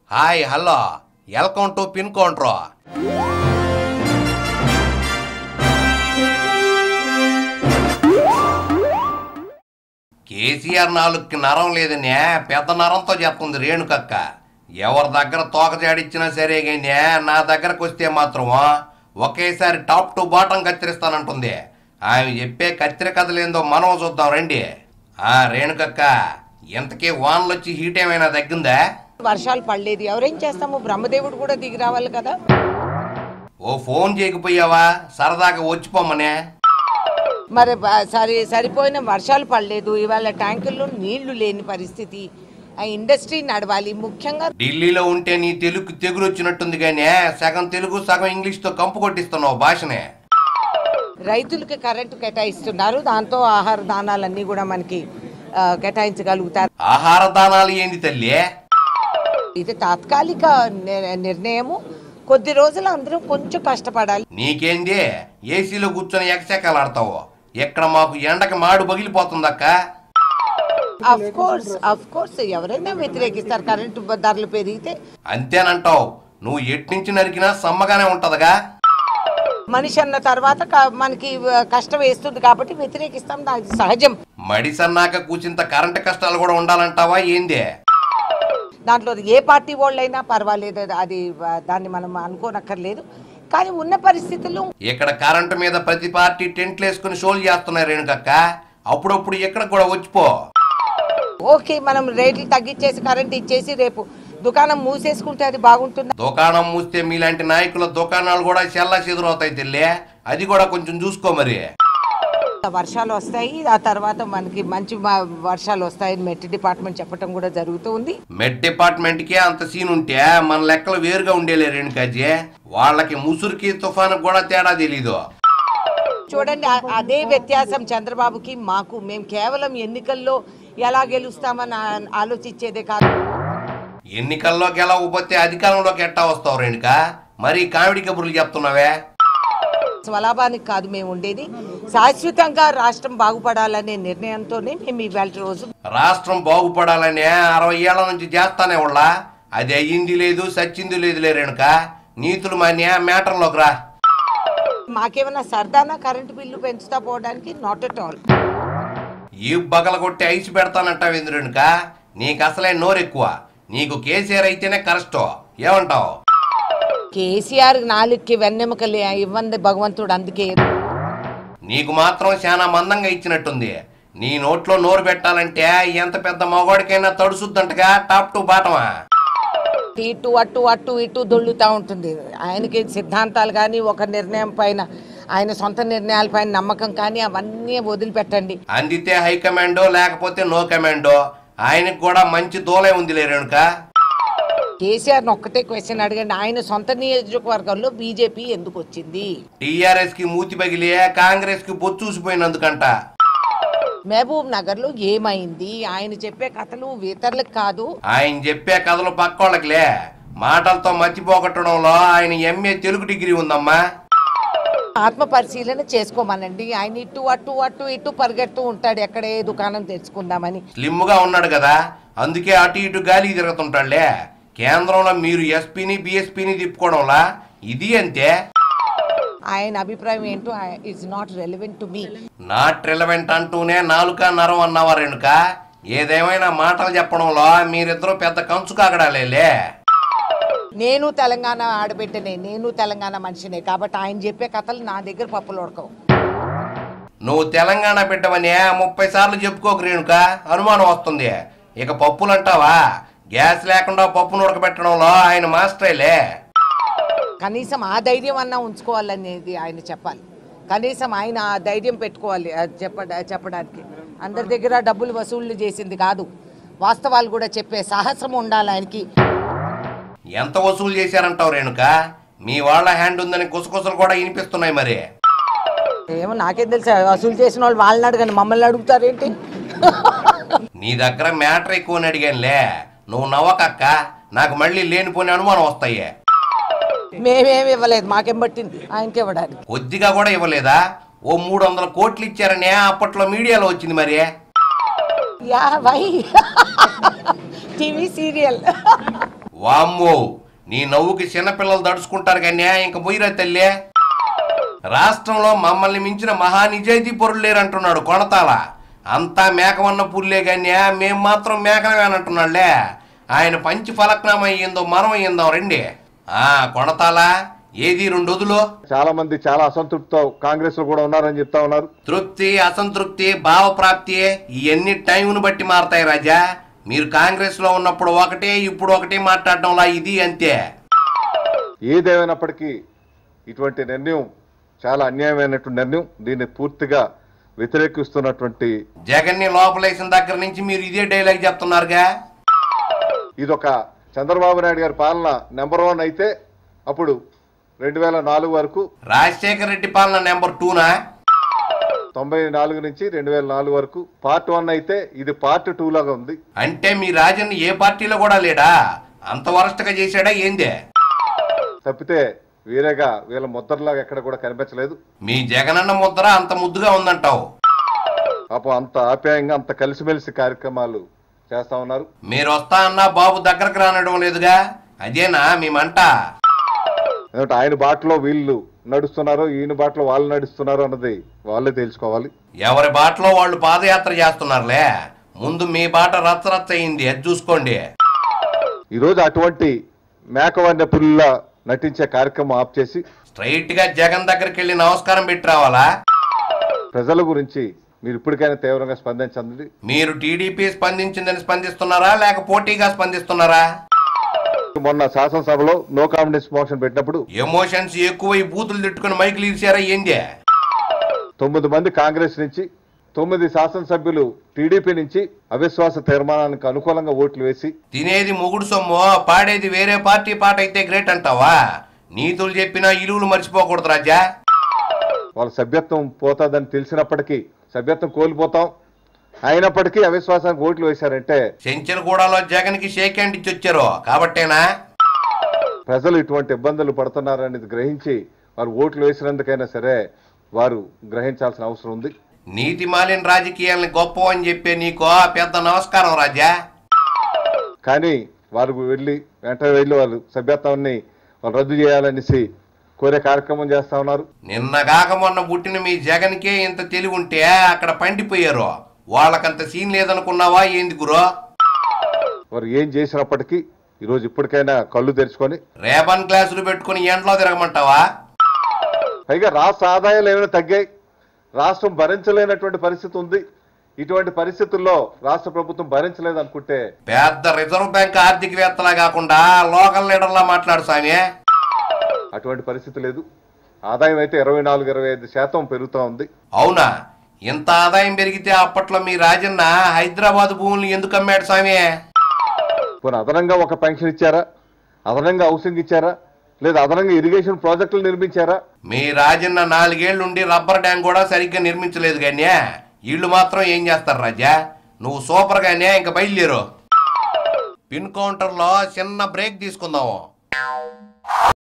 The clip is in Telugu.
hi hello welcome to pin counter KCR నాలుగుకి నరం లేదనే పెద్ద నరంతో చెప్తుంది రేణుకక్క ఎవరి దగ్గర తోక జాడిచ్చినా సరే కానీ నా దగ్గరకు వస్తే మాత్రం ఒకేసారి టాప్ టు బాటం కత్తిరిస్తానంటుంది ఆమె చెప్పే కత్తిరి కథలేందో మనం చూద్దాం రండి ఆ రేణుకక్క ఇంతకీ వానలు వచ్చి హీట్ ఏమైనా తగ్గిందా వర్షాలు పడలేదు ఎవరేం చేస్తాము బ్రహ్మదేవుడు కూడా దిగి రావాలి కదా ఓ ఫోన్ చేయకపోయావా సరదాగా వచ్చిపోమ్మనే మరి బ- సరి సరిపోయిన వర్షాలు పడలేదు ఇవాళ ట్యాంకుల్లో నీళ్లు లేని పరిస్థితి ఆ ఇండస్ట్రీ నడవాలి ముఖ్యంగా ఢిల్లీలో ఉంటే నీ తెలుగు తెగులు వచ్చినట్టుంది కానీ సగం తెలుగు సగం ఇంగ్లీష్తో కంపు కొట్టిస్తున్నావు భాషనే రైతులకి కరెంటు కేటాయిస్తున్నారు దాంతో ఆహార దానాలన్నీ కూడా మనకి ఆ, కేటాయించగలుగుతారు ఆహార దానాలు ఏంది తల్లి ఇది తాత్కాలిక ని- నిర్ణయము కొద్ది రోజులు అందరం కొంచెం కష్టపడాలి నీకేంది ఏసీలో కూర్చొని ఎకచెక్కలు ఆడతావు ఇక్కడ మాకు ఎండకి మాడు పగిలిపోతుందక్క అఫ్ కోర్స్ అఫ్ కోర్స్ ఎవరైనా వ్యతిరేకిస్తారు కరెంటు ధరలు పెరిగితే అంతేనంటావు నువ్వు ఎట్నుంచి నరికినా సమ్మగానే ఉంటదిగా మనిషి అన్న తర్వాత క- మనకి ఆ, కష్టం వేస్తుంది కాబట్టి వ్యతిరేకిస్తాం అది సహజం మడిసన్నాక కూర్చింత కరెంటు కష్టాలు కూడా ఉండాలంటావా ఏంది దాంట్లో ఏ పార్టీ వాళ్ళైనా పర్వాలేదు అది ఆ, దాన్ని మనం అనుకోనక్కర్లేదు కానీ ఉన్న పరిస్థితుల్లో ఇక్కడ కరెంటు మీద ప్రతి పార్టీ టెంట్లు వేసుకుని షోలు చేస్తున్నాయి రేణుకక్క అప్పుడప్పుడు ఇక్కడ కూడా వచ్చిపో ఓకే మనం రేట్లు తగ్గించేసి కరెంట్ ఇచ్చేసి రేపు దుకాణం మూసేసుకుంటే అది బాగుంటుంది దుకాణం మూస్తే మీలాంటి నాయకుల దుకాణాలు కూడా చెల్లా చెదురవుతాయి తెల్లే అది కూడా కొంచెం చూసుకో మరి వర్షాలు వస్తాయి ఆ తర్వాత మనకి మంచి మ- వర్షాలు వస్తాయని మెట్టి డిపార్ట్మెంట్ చెప్పడం కూడా జరుగుతూ ఉంది మెడ్ డిపార్ట్మెంట్ కి అంత సీన్ ఉంటే మన లెక్కలు వేరుగా ఉండేలే రేణుకాజీ వాళ్ళకి ముసురుకి తుఫాను కూడా తేడా తెలీదు చూడండి ఆ- అదే వ్యత్యాసం చంద్రబాబుకి మాకు మేము కేవలం ఎన్నికల్లో ఎలా గెలుస్తామని ఆ- ఆలోచించేదే కాదు ఎన్నికల్లో గెలవకపోతే అధికారంలోకి ఎట్టా వస్తావు రేణుక మరి కామెడీ కబుర్లు చెప్తున్నావే స్వలాభానికి కాదు మేము ఉండేది శాశ్వతంగా రాష్ట్రం బాగుపడాలనే నిర్ణయంతోనే మేము ఇవాళ రోజు రాష్ట్రం బాగుపడాలని అరవై ఏళ్ల నుంచి చేస్తానే ఉళ్ళ అది అయ్యింది లేదు సచ్చింది లేదు రేణుక నీతులు మాన్యా మ్యాటర్లోకి రా మాకేమైనా సరదానా కరెంటు బిల్లు పెంచుతా పోవడానికి నాట్ అట్ ఆల్ ఈ బగల కొట్టి ఐసి పెడతానంటావు రేణుక నీకు అసలే నోరెక్కువ నీకు కేసీఆర్ అయితేనే కరెస్టో ఏమంటావు కేసీఆర్ నాలుగుకి వెన్నెముకలు ఇవ్వంది భగవంతుడు అందుకే నీకు మాత్రం చాలా మందంగా ఇచ్చినట్టుంది నీ నోట్లో నోరు పెట్టాలంటే ఎంత పెద్ద మగవాడికైనా తడుసుద్దంటగా టాప్ టు బాటమా ఇటు అటు అటు ఇటు దొల్లుతూ ఉంటుంది ఆయనకి సిద్ధాంతాలు కానీ ఒక నిర్ణయం పైన ఆయన సొంత నిర్ణయాల పైన నమ్మకం కానీ అవన్నీ వదిలిపెట్టండి అందితే హైకమాండో లేకపోతే నో కమాండో ఆయనకు కూడా మంచి దూలే ఉంది రేణుక కేసీఆర్ ఒక్కటే క్వశ్చన్ అడగండి ఆయన సొంత నియోజకవర్గంలో బీజేపీ ఎందుకు వచ్చింది టీఆర్ఎస్ కి మూతి పగిలి కాంగ్రెస్ కి బొచ్చూసిపోయినందుకంట మహబూబ్ నగర్ లో ఏమైంది ఆయన చెప్పే కథలు ఇతరులకు కాదు ఆయన చెప్పే కథలు పక్కోళ్ళకిలే మాటలతో మర్చిపోగొట్టడంలో ఆయన ఎంఏ తెలుగు డిగ్రీ ఉందమ్మా ఆత్మ పరిశీలన చేసుకోమనండి ఆయన ఇటు అటు అటు ఇటు పరిగెడుతూ ఉంటాడు ఎక్కడ ఏ దుకాణం తెచ్చుకుందామని స్లిమ్ గా ఉన్నాడు కదా అందుకే అటు ఇటు గాలి తిరుగుతుంటాడులే కేంద్రంలో మీరు ఎస్పీని బిఎస్పీని తిప్పుకోవడంలా ఇది అంతే ఆయన అభిప్రాయం ఏంటో it's not relevant to me not relevant అంటూనే నాలుక నరం అన్నావా రేణుక ఏదేమైనా మాటలు చెప్పడంలో మీరిద్దరూ పెద్ద కంచు కాగడాలేలే నేను తెలంగాణ ఆడబిడ్డనే నేను తెలంగాణ మనిషినే కాబట్టి ఆయన చెప్పే కథలు నా దగ్గర పప్పులు ఉడకవు నువ్వు తెలంగాణ బిడ్డవని ముప్పై సార్లు చెప్పుకోకు రేణుక అనుమానం వస్తుంది ఇక పప్పులు అంటావా గ్యాస్ లేకుండా పప్పును ఉడకబెట్టడంలో ఆయన మాస్టరేలే కనీసం ఆ ధైర్యం అన్నా ఉంచుకోవాలనేది ఆయన చెప్పాలి కనీసం ఆయన ఆ ధైర్యం పెట్టుకోవాలి అది చెప్ప చెప్పడానికి అందరి దగ్గర డబ్బులు వసూళ్లు చేసింది కాదు వాస్తవాలు కూడా చెప్పే సాహసం ఉండాలి ఆయనకి ఎంత వసూలు చేశారంటావు రేణుక మీ వాళ్ళ హ్యాండ్ ఉందని కుసకుసలు కూడా వినిపిస్తున్నాయి మరి ఏమో నాకేం తెలుసు వసూలు చేసిన వాళ్ళు వాళ్ళని అడగండి మమ్మల్ని అడుగుతారేంటి నీ దగ్గర మ్యాటర్ ఎక్కువని అడిగానులే నువ్వు నవ్వకక్క నాకు మళ్ళీ లేనిపోని అనుమానం వస్తాయి మేమేమి ఇవ్వలేదు మాకేం పట్టింది ఆయనకి ఇవ్వడానికి కొద్దిగా కూడా ఇవ్వలేదా ఓ మూడు వందల కోట్లు ఇచ్చారనే అప్పట్లో మీడియాలో వచ్చింది మరి యా వై టీవీ సీరియల్ వామ్మో నీ నవ్వుకి చిన్నపిల్లలు దడుచుకుంటారు కానీ ఇంక పోయిరా తల్లే రాష్ట్రంలో మమ్మల్ని మించిన మహా నిజాయితీ పరులు లేరంటున్నాడు కొనతాల అంతా మేకవన్న పుల్లే కానీ మేం మాత్రం మేకలమేనంటున్నాడులే ఆయన పంచి ఫలక్నామా అయ్యిందో మనం అయ్యిందాం రండి ఆ కొనతాల ఏది రెండు వదులు చాలా మంది చాలా అసంతృప్తితో కాంగ్రెస్ లో కూడా ఉన్నారని చెప్తా ఉన్నారు తృప్తి అసంతృప్తి భావప్రాప్తి ఇవన్నీ టైంను బట్టి మారతాయి రాజా మీరు కాంగ్రెస్ లో ఉన్నప్పుడు ఒకటే ఇప్పుడు ఒకటే మాట్లాడడంలా ఇది అంతే ఏదేమైనప్పటికీ ఇటువంటి నిర్ణయం చాలా అన్యాయమైనటువంటి నిర్ణయం దీన్ని పూర్తిగా వ్యతిరేకిస్తున్నటువంటి జగన్ని లోపలేసిన దగ్గర నుంచి మీరు ఇదే డైలాగ్ చెప్తున్నారుగా ఇదొక చంద్రబాబు నాయుడు గారి పాలన నెంబర్ వన్ అయితే అప్పుడు రెండు వేల నాలుగు వరకు రాజశేఖర రెడ్డి పాలన నెంబర్ టూనా తొంభై నాలుగు నుంచి రెండు వేల నాలుగు వరకు పార్ట్ వన్ అయితే ఇది పార్ట్ టూ లాగా ఉంది అంటే మీ రాజన్ ఏ పార్టీలో కూడా లేడా అంత వరస్ట్గా చేశాడా ఏందే తప్పితే వేరేగా వీళ్ళ ముద్రలాగా ఎక్కడ కూడా కనిపించలేదు మీ జగనన్న ముద్ర అంత ముద్దుగా ఉందంటావు పాపం అంత ఆప్యాయంగా అంత కలిసిమెలిసి కార్యక్రమాలు చేస్తా ఉన్నారు మీరు వస్తా అన్నా బాబు దగ్గరకు రానడం లేదుగా అదేనా మీ మంట ఎందుకంటే ఆయన బాటలో వీళ్ళు నడుస్తున్నారు ఈయన బాటలో వాళ్ళు నడుస్తున్నారు అన్నది వాళ్ళే తెలుసుకోవాలి ఎవరి బాటలో వాళ్ళు పాదయాత్ర చేస్తున్నారులే ముందు మీ బాట రచ్చరచ్చ అయింది అది చూసుకోండి ఈరోజు అటువంటి మేకవన్య పుల్ల నటించే కార్యక్రమం ఆప్ చేసి స్ట్రైట్ గా జగన్ దగ్గరికి వెళ్ళి నమస్కారం పెట్టి రావాలా ప్రజల గురించి మీరు ఇప్పటికైనా తీవ్రంగా స్పందించండి మీరు టీడీపీ స్పందించిందని స్పందిస్తున్నారా లేక పోటీగా స్పందిస్తున్నారా మొన్న శాసనసభలో నో కాంపిడెన్స్ మోషన్ పెట్టినప్పుడు ఎమోషన్స్ ఎక్కువై బూతులు తిట్టుకుని మైకులు ఇరిచారా ఏందే తొమ్మిది మంది కాంగ్రెస్ నుంచి తొమ్మిది శాసనసభ్యులు టీడీపీ నుంచి అవిశ్వాస తీర్మానానికి అనుకూలంగా ఓట్లు వేసి తినేది మొగుడు సొమ్ము పాడేది వేరే పార్టీ పాట అయితే గ్రేట్ అంటావా నీతులు చెప్పినా ఇలువలు మర్చిపోకూడదు రాజా వాళ్ళ సభ్యత్వం పోతుందని తెలిసినప్పటికీ సభ్యత్వం కోల్పోతాం అయినప్పటికీ అవిశ్వాసానికి ఓట్లు వేశారంటే చెంచలగూడలో జగన్ కి షేక్ హ్యాండ్ ఇచ్చి వచ్చారు కాబట్టేనా ప్రజలు ఇటువంటి ఇబ్బందులు పడుతున్నారనేది గ్రహించి వారు ఓట్లు వేసినందుకైనా సరే వారు గ్రహించాల్సిన అవసరం ఉంది నీతి మాలిన రాజకీయాల్ని గొప్ప అని చెప్పే నీకు పెద్ద నమస్కారం రాజా కానీ వారు వెళ్ళి వెంటనే వెళ్ళి వాళ్ళు సభ్యత్వాన్ని వాళ్ళు రద్దు చేయాలనేసి కోరే కార్యక్రమం చేస్తా ఉన్నారు నిన్నగాక మొన్న పుట్టిన మీ జగన్కే ఇంత తెలివి ఉంటే అక్కడ పండిపోయారు వాళ్ళకంత సీన్ లేదనుకున్నావా ఏంది గురో వారు ఏం చేసినప్పటికీ ఈరోజు ఇప్పటికైనా కళ్ళు తెరుచుకొని రేబన్ క్లాసులు పెట్టుకుని ఎండలో తిరగమంటావా పైగా రాష్ట్ర ఆదాయాలు ఏమైనా తగ్గాయి రాష్ట్రం భరించలేనటువంటి పరిస్థితి ఉంది ఇటువంటి పరిస్థితుల్లో రాష్ట్ర ప్రభుత్వం భరించలేదు అనుకుంటే పెద్ద రిజర్వ్ బ్యాంక్ ఆర్థికవేత్తలా కాకుండా లోకల్ లీడర్లా మాట్లాడు స్వామి అటువంటి పరిస్థితి లేదు ఆదాయం అయితే ఇరవై నాలుగు ఇరవై ఐదు శాతం పెరుగుతూ ఉంది అవునా ఇంత ఆదాయం పెరిగితే అప్పట్లో మీ రాజన్న హైదరాబాద్ భూములు ఎందుకు అమ్మాడు స్వామి పోనీ అదనంగా ఒక పెన్షన్ ఇచ్చారా అదనంగా హౌసింగ్ ఇచ్చారా లేదా అదనంగా ఇరిగేషన్ ప్రాజెక్టులు నిర్మించారా మీ రాజన్న నాలుగేళ్లుండి రబ్బర్ డ్యాం కూడా సరిగ్గా నిర్మించలేదు కానీ వీళ్ళు మాత్రం ఏం చేస్తారు రాజా నువ్వు సూపర్ గానే ఇంకా బయలుదేరు పిన్ కౌంటర్లో చిన్న బ్రేక్ తీసుకుందాము